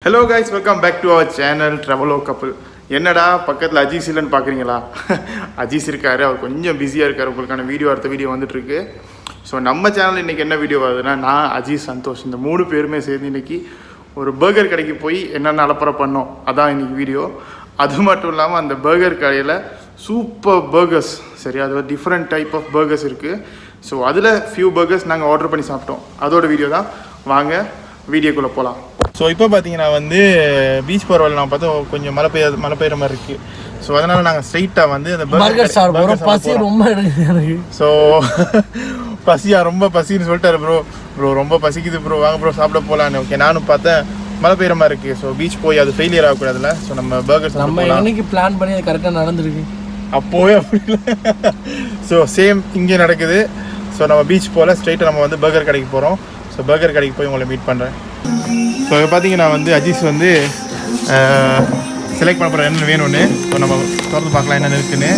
Hello guys welcome back to our channel ட்ரவலோ கப்பல் என்னடா பக்கத்தில் அஜீஸ் இல்லைன்னு பார்க்குறீங்களா அஜீஸ் இருக்காரு அவர் கொஞ்சம் பிஸியாக இருக்கார் உங்களுக்கான வீடியோ அடுத்த வீடியோ வந்துட்டுருக்கு ஸோ நம்ம சேனல் இன்றைக்கி என்ன வீடியோ வருதுன்னா நான் அஜீஸ் சந்தோஷ் இந்த மூணு பேருமே சேர்ந்து இன்னைக்கு ஒரு பர்கர் கடைக்கு போய் என்னென்ன அலப்பறை பண்ணோம் அதான் இன்னைக்கு வீடியோ அது மட்டும் இல்லாமல் அந்த பர்கர் கடையில் சூப்பர் பர்கர்ஸ் சரி அது டிஃப்ரெண்ட் டைப் ஆஃப் பர்கர்ஸ் இருக்குது ஸோ அதில் ஃபியூ பர்கர்ஸ் நாங்கள் ஆர்டர் பண்ணி சாப்பிட்டோம் அதோட வீடியோ தான் வாங்க வீடியோக்குள்ளே போகலாம் ஸோ இப்போ பார்த்தீங்கன்னா வந்து பீச் போகிற வழி நான் பார்த்தா கொஞ்சம் மழை பெய்ய மழை பெய்யுற மாதிரி இருக்குது ஸோ அதனால் நாங்கள் ஸ்ட்ரைட்டாக வந்து அந்த பர்கர் சாப்பிட போகிறோம் பசி ரொம்ப எடுக்குது எனக்கு ஸோ பசியா ரொம்ப பசின்னு சொல்லிட்டாரு ப்ரோ ப்ரோ ரொம்ப பசிக்குது ப்ரோ வாங்க ப்ரோ சாப்பிட போகலான்னு ஓகே நானும் பார்த்தேன் மழை பெய்யுற மாதிரி இருக்குது ஸோ பீச் போய் அது ஃபெயிலியர் ஆகக்கூடாதுல்ல ஸோ நம்ம பர்கர் சாப்பிட நம்ம போகலாம் என்னைக்கு பிளான் பண்ணி அது கரெக்டாக நடந்திருக்கு அப்போவே அப்படி இல்லை ஸோ சேம் இங்கே நடக்குது ஸோ நம்ம பீச் போல் ஸ்ட்ரைட்டாக நம்ம வந்து பர்கர் கடைக்கு போகிறோம் ஸோ பர்கர் கடைக்கு போய் உங்களை மீட் பண்ணுறேன் ஸோ பார்த்தீங்கன்னா வந்து அஜீஸ் வந்து செலக்ட் பண்ண போகிற என்ன வேணும்னு ஸோ நம்ம திறந்து பார்க்கலாம் என்னென்ன இருக்குன்னு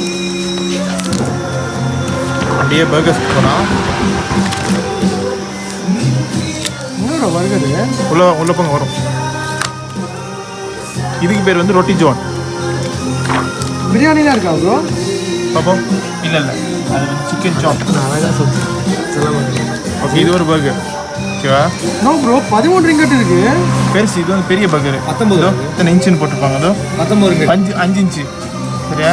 அப்படியே பர்கர்ஸ் போகலாம் இன்னொரு பர்கர் உள்ள உள்ள போங்க வரும் இதுக்கு பேர் வந்து ரொட்டி ஜோன் பிரியாணி தான் இருக்கா ப்ரோ பார்ப்போம் இல்லை இல்லை அது வந்து சிக்கன் சாப் அழகாக சொல்லி ஓகே இது ஒரு பர்கர் ஓகேவா நோ ப்ரோ பதிமூணு ரிங்கட் இருக்கு பெருசு இது வந்து பெரிய பர்கர் பத்தொன்பது இதோ இத்தனை இன்ச்சுன்னு போட்டிருப்பாங்க அதோ பத்தொம்பது ரிங்கட் அஞ்சு அஞ்சு இன்ச்சு சரியா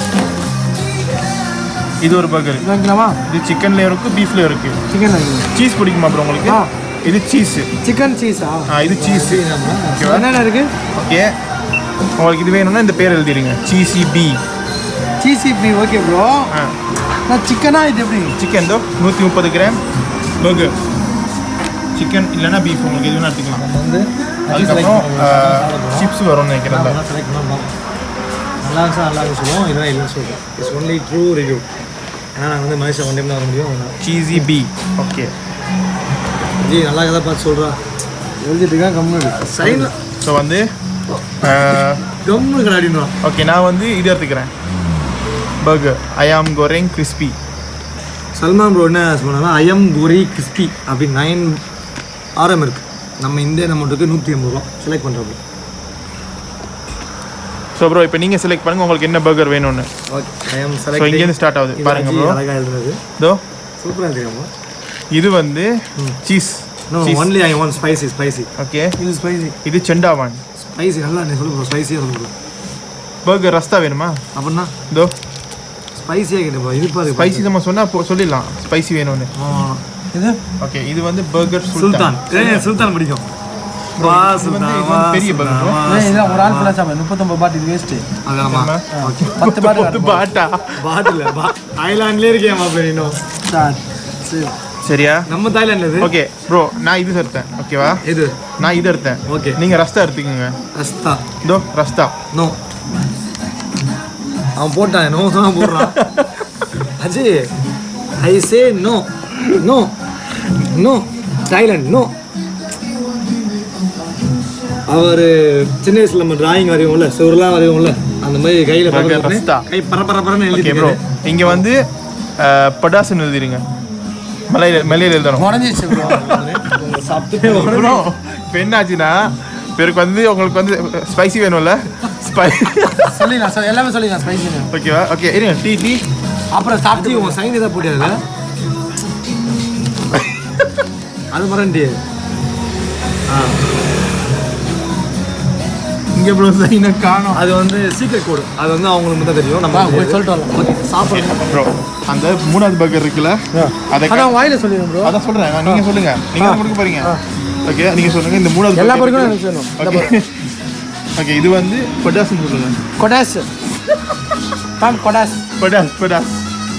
இது ஒரு பர்கர் வாங்கிக்கலாமா இது சிக்கன்லேயும் இருக்குது பீஃப்லேயும் இருக்குது சிக்கன் வாங்கிக்கலாம் சீஸ் பிடிக்குமா அப்புறம் உங்களுக்கு ஆ. இது சீஸ் சிக்கன் சீஸா ஆ இது சீஸ் ஓகேவா என்னென்ன இருக்கு ஓகே உங்களுக்கு இது வேணும்னா இந்த பேர் எழுதிடுங்க சீசி பி சிசிபி ஓகே ப்ரோ ஆ நான் சிக்கனா இது எப்படி சிக்கன் தோ நூற்றி முப்பது கிராம் பர்கர் சிக்கன் இல்லைன்னா பீஃப் உங்களுக்கு எது வேணா எடுத்துக்கலாம் நம்ம வந்து அதுக்கப்புறம் சிப்ஸ் வரும்னு நினைக்கிறேன் இதுல. செலக்ட் பண்ணலாம் நல்லா இருந்துச்சா நல்லா இருக்கு சொல்லுவோம் இல்லைனா இல்லைன்னு சொல்லுவோம் இட்ஸ் ஒன்லி ட்ரூ ரிவ்யூ ஏன்னா நாங்கள் வந்து மனுஷன் ஒன் டைம் தான் வர முடியும் சீசி பி ஓகே ஜி நல்லா கதை பார்த்து சொல்கிறா எழுதிட்டு இருக்கா கம்முனு சைனில் ஸோ வந்து கம்முனு கடாடினா ஓகே நான் வந்து இது எடுத்துக்கிறேன் பர்கர் ஐயாம் கோரேங் கிறிஸ்பி சல்மான் ப்ரோ என்ன சொன்னாங்கன்னா ஐஎம் குரி கிறிஸ்பி அப்படி நைன் ஆரம் இருக்கு நம்ம இந்திய அமௌண்ட்டுக்கு நூற்றி ஐம்பது ரூபா செலக்ட் பண்ணுறோம் ஸோ ப்ரோ இப்போ நீங்கள் செலக்ட் பண்ணுங்க உங்களுக்கு என்ன பர்கர் வேணும்னு ஓகே ஐஎம் ஸோ இங்கேருந்து ஸ்டார்ட் ஆகுது பாருங்க ப்ரோ அழகாக எழுதுறது இதோ சூப்பராக தெரியாமா இது வந்து cheese no only I one spicy spicy okay இது ஸ்பைசி இது செண்டாவான் ஸ்பைசி நல்லா நீ சொல்லு ப்ரோ ஸ்பைசியாக சொல்லு ப்ரோ பர்கர் ரஸ்தா வேணுமா அப்படின்னா இதோ ஸ்பைசியாக கேட்டு ப்ரோ இது பாரு ஸ்பைசி நம்ம சொன்னால் போ சொல்லிடலாம் ஸ்பைசி வேணும்னு இது ஓகே இது வந்து பர்கர் சுல்தான் ஏ சுல்தான் பிடிக்கும் வா சுல்தான் இது வா வந்து பெரிய burger bro. இதான் ஒரு ஆள் ஃபுல்லாக சாப்பிடு முப்பத்தொம்பது பாட் இது வேஸ்ட்டு ஆமா ஓகே பத்து பாட்டு பத்து பாட்டா பாட்டில் பா தாய்லாண்ட்லேயே இருக்கேன் மாப்பிள்ள இன்னும் சரி சரியா நம்ம தாய்லாண்டில் இது ஓகே ப்ரோ நான் இது எடுத்தேன் ஓகேவா இது நான் இது எடுத்தேன் ஓகே நீங்கள் ரஸ்தா எடுத்துக்கோங்க அஸ்தா இதோ ரஸ்தா நோ அவன் போட்டான் நோ சொன்னா போடுறான் Ajay I say no no no Thailand no அவர் சின்ன வயசுல நம்ம டிராயிங் வரையும்ல சுவர்லாம் வரையும்ல அந்த மாதிரி கையில Burger பரபரன்னு- ரஸ்தா. கை பரபரன்னு ஓகே எழுதி ப்ரோ இங்கே வந்து அஹ், படாசுன்னு எழுதிருங்க மலையில மலையில எழுதணும் உடஞ்சிச்சு ப்ரோ சாப்பிட்டு ப்ரோ இப்போ என்ன ஆச்சுன்னா பேருக்கு வந்து உங்களுக்கு வந்து ஸ்பைசி வேணும்ல ஸ்பை சொல்லி நான் சொல்லி எல்லாமே சொல்லி நான் ஸ்பைசி ஓகேவா ஓகே இருங்க டீ டீ அப்புறம் சாப்பிட்டு உன் சைன் ஏதாவது போட்டியாது அது மறந்துட்டு ஆ இங்கே ப்ரோ சைனை காணும் அது வந்து சீக்ரெட் கோடு அது வந்து அவங்களுக்கு மட்டும் தெரியும் நம்ம போய் சொல்லிட்டு வரலாம் ஓகே சாப்பிடுங்க ப்ரோ அந்த மூணாவது பர்கர் இருக்குல்ல அதை அதான் வாயில சொல்லிடுங்க ப்ரோ அதான் சொல்றேன் நான் நீங்க சொல்லுங்க நீங்க தான் கொடுக்க போறீங்க ஓகே நீங்க சொல்லுங்க இந்த மூணாவது எல்லா burger பர்கரும் இருக்கு. எனக்கு வேணும் ஓகே ஓகே இது வந்து படாஸ்னு சொல்லுங்க கொடாஸ் மேம் கொடாஸ் படாஸ் படாஸ்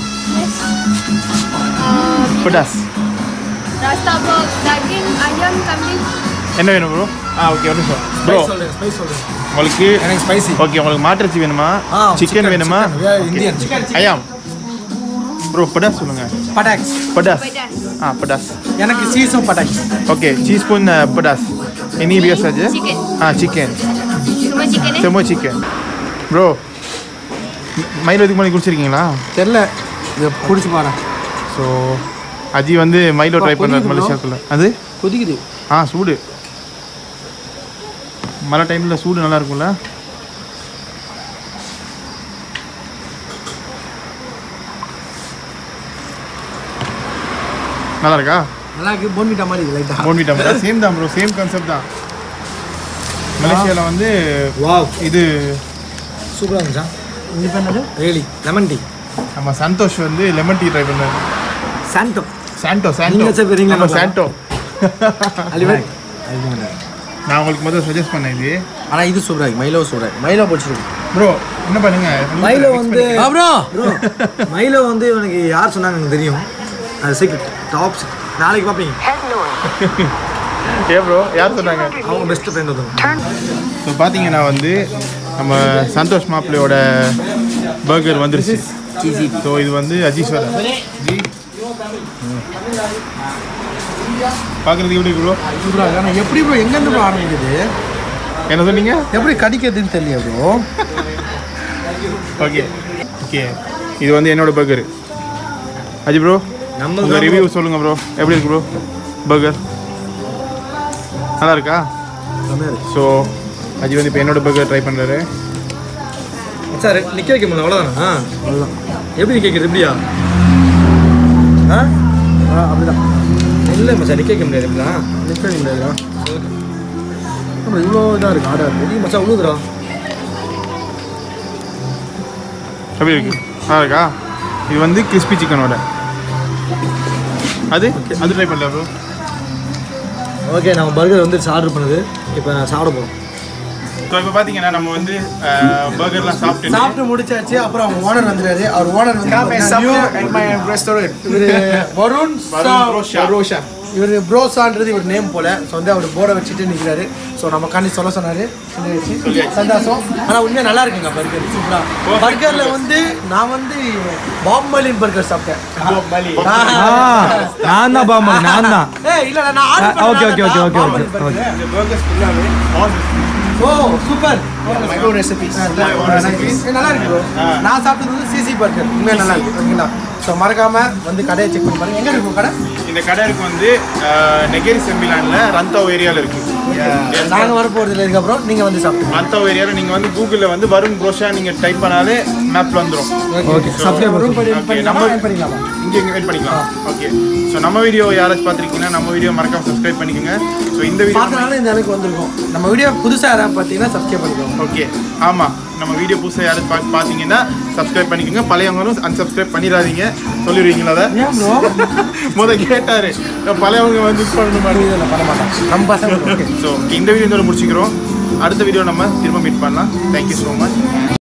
படாஸ் Rasa bog, daging, ayam, kambing. என்ன வேணும் ப்ரோ ஆ ஓகே ஒரு நிமிஷம் ப்ரோ சொல்லுங்க ஸ்பைஸ் சொல்லுங்க உங்களுக்கு எனக்கு ஸ்பைசி ஓகே உங்களுக்கு மாட்டிறைச்சி வேணுமா ஆ, சிக்கன் chicken, வேணுமா chicken. Yeah, Indian chicken. I'm bro படாஸ் சொல்லுங்க பட்டாக்ஸ் படாஸ் Pedas. ஆ படாஸ் எனக்கு சீஸும் பட்டாக்ஸ் ஓகே சீஸ் ஸ்பூன் படாஸ் ini biasa aja Chicken. ah chicken Semua chicken eh? semua chicken bro மயில் இதுக்கு முன்னாடி குடிச்சிருக்கீங்களா தெரில இதை பிடிச்சி பாரு ஸோ அஜி வந்து மைலோ ட்ரை அப்பா, பண்ணார் புரியுது bro. மலேசியாக்குள்ள அது கொதிக்குது ஆ சூடு மழை டைமில் சூடு நல்லா இருக்கும்ல நல்லா இருக்கா நல்லா இருக்கு போன்விட்டா மாதிரி இருக்கு லைட்டாக போன்விட்டா சேம் தான் ப்ரோ சேம் கான்செப்ட் தான் மலேசியாவில் வந்து வாவ் இது சூப்பராக இருந்துச்சா இது பண்ணது ரியலி லெமன் டீ நம்ம சந்தோஷ் வந்து லெமன் டீ ட்ரை பண்ணாரு சாண்டோ சாண்டோ நீங்க வச்ச பேர் சாண்டோ நீங்களே நம்ம சாண்டோ அலிவன் நான் உங்களுக்கு முதல்ல சஜஸ்ட் பண்ணேன் இது ஆனால் இது சூப்பராக இருக்கு மைலோ சூப்பராக இருக்கு மைலோ பிடிச்சிருக்கு ப்ரோ என்ன பண்ணுங்க மைலோ வந்து ப்ரோ ப்ரோ மைலோ வந்து எனக்கு யார் சொன்னாங்க எனக்கு தெரியும் அது சீக்ரெட் டாப்ஸ் நாளைக்கு பார்ப்பீங்க ஏ ப்ரோ யார் சொன்னாங்க அவங்க பெஸ்ட் ஃப்ரெண்ட் ஒருத்தவங்க ஸோ பார்த்தீங்கன்னா வந்து நம்ம சந்தோஷ் மாப்பிள்ளையோட பர்கர் வந்துருச்சு ஸோ இது வந்து அஜீஸ்வரா ஜி பார்க்குறதுக்கு எப்படி ப்ரோ சூப்பராக இருக்கு ஆனால் எப்படி ப்ரோ எங்கேருந்து ப்ரோ ஆரம்பிக்குது என்ன சொன்னீங்க எப்படி கடிக்கிறதுன்னு தெரியல ப்ரோ ஓகே ஓகே இது வந்து என்னோட பர்கர் அஜி ப்ரோ நம்ம உங்கள் ரிவ்யூ சொல்லுங்கள் ப்ரோ எப்படி இருக்கு ப்ரோ பர்கர் நல்லா இருக்கா ஸோ அஜி வந்து இப்போ என்னோட பர்கர் ட்ரை பண்ணுறாரு சார் நிற்க வைக்க முடியல அவ்வளோதானா அவ்வளோதான் எப்படி நிற்க வைக்கிறது எப்படியா ஆ அப்படிதான் இல்லை மச்சான் நிற்க வைக்க முடியாது எப்படிலாம் நிற்க முடியாதா அப்புறம் இவ்வளோ இதாக இருக்கு ஆர்டர் பெரிய மச்சான் உழுதுடா எப்படி இருக்கு நல்லா இருக்கா இது வந்து கிறிஸ்பி சிக்கனோட அது அது ட்ரை பண்ணல ப்ரோ ஓகே நம்ம பர்கர் வந்து ஆர்டர் பண்ணுது இப்போ சாப்பிட போகிறோம் ஸோ இப்போ பார்த்தீங்கன்னா நம்ம வந்து பர்கர்லாம் சாப்பிட்டு சாப்பிட்டு முடிச்சாச்சு அப்புறம் அவங்க ஓனர் வந்துறாரு அவர் ஓனர் வந்து இவரு வருண் ரோஷா. ரோஷா இவர் ப்ரோசான்றது இவர் நேம் போல ஸோ வந்து அவர் போர்டை வச்சுட்டு நிற்கிறாரு ஸோ நம்ம காண்டி சொல்ல சொன்னாரு சொல்லி வச்சு சந்தோஷம் ஆனால் உண்மையாக நல்லா இருக்குங்க பர்கர் சூப்பராக பர்கரில் வந்து நான் வந்து பாம்பலின் பர்கர் சாப்பிட்டேன் நான் தான் பாம்பு நான் தான் ஏய் இல்ல நான் ஆர்டர் பண்ண okay okay okay okay okay burger. Okay இந்த பர்கர்ஸ் ஃபுல்லாகவே oh super my own recipes நல்லா இருக்கு bro. நான் சாப்பிட்டது வந்து சிசி பர்கர் உண்மையா நல்லா இருக்கு ஓகேங்களா ஸோ மறக்காம வந்து கடையை செக் பண்ணி பாருங்க எங்க இருக்கு கடை இந்த கடை இருக்கு வந்து நெகேரி செம்பிலானில் ரந்தாவ் ஏரியாவில் இருக்குது நாங்க வர போறது இல்லை இதுக்கப்புறம் நீங்க வந்து சாப்பிடுங்க ரந்தாவ் ஏரியாவில் நீங்கள் வந்து கூகுளில் வந்து வருண் ப்ரோஷா நீங்கள் டைப் பண்ணாலே மேப்பில் வந்துடும் ஓகே சப்ஸ்கிரைப் ரூம் பண்ணி Okay, பண்ணிக்கலாமா நம்ம- Join பண்ணிக்கலாமா இங்கே இங்கே வெயிட் பண்ணிக்கலாம் ஓகே ஸோ நம்ம வீடியோ யாராச்சும் பார்த்துருக்கீங்கன்னா நம்ம வீடியோ மறக்காம சப்ஸ்கிரைப் பண்ணிக்கோங்க ஸோ இந்த வீடியோ பார்த்தனால இந்த அளவுக்கு வந்திருக்கும் நம்ம வீடியோ புதுசா யாராவது பார்த்தீங்கன்னா சப்ஸ்கிரைப் பண்ணிக்கோங்க ஓகே ஆமாம் நம்ம வீடியோ புதுசாக யாராச்சும் பார்த்து பார்த்தீங்கன்னா சப்ஸ்கிரைப் பண்ணிக்கோங்க பழையவங்களும் unsubscribe பண்ணிடாதீங்க சொல்லிடுவீங்களா அதை ஏன் ப்ரோ முத கேட்டாரு பழையவங்க வந்து இது பண்ணணும் மாதிரி இதில் பண்ண மாட்டோம் நம்ம பசங்க ஓகே ஸோ இந்த வீடியோ இதோட முடிச்சுக்கிறோம் அடுத்த வீடியோ நம்ம திரும்ப மீட் பண்ணலாம் தேங்க்யூ ஸோ மச்